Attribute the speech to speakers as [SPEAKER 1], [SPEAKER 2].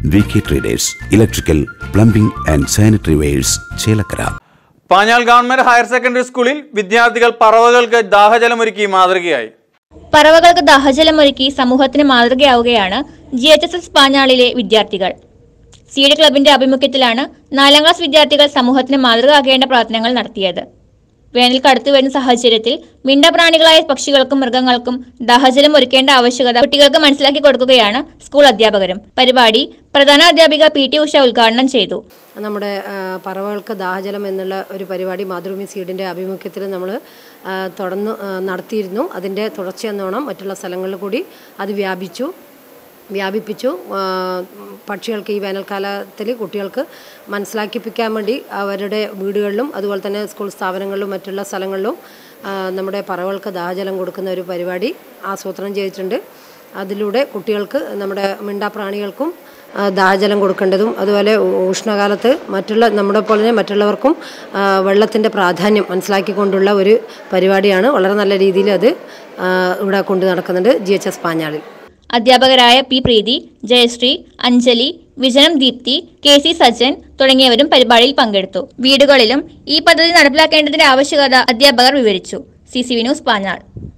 [SPEAKER 1] V K traders electrical plumbing and sanitary wares Chelakkara
[SPEAKER 2] Panjal government higher secondary സ്കൂളിൽ വിദ്യാർത്ഥികൾ പറവകൾക്ക് ദാഹജലമൊരുക്കി മാതൃകയായി
[SPEAKER 3] പറവകൾക്ക് ദാഹജലമൊരുക്കി സമൂഹത്തിന് മാതൃകയാവുകയാണ് ജി എച്ച് എസ് എസ് പാഞ്ഞാളിലെ വിദ്യാർത്ഥികൾ സീഡ് ക്ലബിന്റെ ആഭിമുഖ്യത്തിലാണ് നാലാം ക്ലാസ് വിദ്യാർത്ഥികൾ സമൂഹത്തിന് മാതൃകയാക്കേണ്ട പ്രവർത്തനങ്ങൾ നടത്തിയത് വേനൽ കടുത്തു വരുന്ന സാഹചര്യത്തിൽ മിണ്ടപ്രാണികളായ പക്ഷികൾക്കും മൃഗങ്ങൾക്കും ദാഹജലം ഒരുക്കേണ്ട ആവശ്യകത കുട്ടികൾക്ക് മനസ്സിലാക്കി കൊടുക്കുകയാണ് സ്കൂൾ അധ്യാപകരും പരിപാടി പ്രധാന അധ്യാപിക പി ടി ഉഷ ഉദ്ഘാടനം ചെയ്തു
[SPEAKER 4] നമ്മുടെ ആ, പറവകൾക്ക് ദാഹജലം എന്നുള്ള ഒരു പരിപാടി മാതൃഭൂമി സീഡിൻ്റെ ആഭിമുഖ്യത്തിൽ നമ്മൾ തുടർന്ന് ആ, നടത്തിയിരുന്നു അതിൻ്റെ തുടർച്ചയെന്നോണം മറ്റുള്ള സ്ഥലങ്ങളിൽ കൂടി അത് വ്യാപിച്ചു വ്യാപിപ്പിച്ചു ആ, പക്ഷികൾക്ക് ഈ വേനൽക്കാലത്തിൽ കുട്ടികൾക്ക് മനസ്സിലാക്കിപ്പിക്കാൻ വേണ്ടി അവരുടെ വീടുകളിലും അതുപോലെ തന്നെ സ്കൂൾ സ്ഥാപനങ്ങളിലും മറ്റുള്ള സ്ഥലങ്ങളിലും ആ, നമ്മുടെ പറവകൾക്ക് ദാഹജലം കൊടുക്കുന്ന ഒരു പരിപാടി ആസൂത്രണം ചെയ്തിട്ടുണ്ട് അതിലൂടെ കുട്ടികൾക്ക് നമ്മുടെ മിണ്ടാപ്രാണികൾക്കും ആ, ദാഹജലം കൊടുക്കേണ്ടതും അതുപോലെ ഉ- ഉഷ്ണകാലത്ത് മറ്റുള്ള നമ്മുടെ പോലെ തന്നെ മറ്റുള്ളവർക്കും വെള്ളത്തിൻ്റെ പ്രാധാന്യം മനസ്സിലാക്കിക്കൊണ്ടുള്ള ഒരു പരിപാടിയാണ് വളരെ നല്ല രീതിയിൽ അത് ആ, ഇവിടെ കൊണ്ടു നടക്കുന്നുണ്ട് ജി എച്ച് എസ് പാഞ്ഞാളിൽ
[SPEAKER 3] അധ്യാപകരായ പി പ്രീതി ജയശ്രീ അഞ്ജലി വിജനം ദീപ്തി കെ സി സജ്ജൻ തുടങ്ങിയവരും പരിപാടിയിൽ പങ്കെടുത്തു വീടുകളിലും ഈ പദ്ധതി നടപ്പിലാക്കേണ്ടതിന്റെ ആവശ്യകത അധ്യാപകർ വിവരിച്ചു C C V news Panjal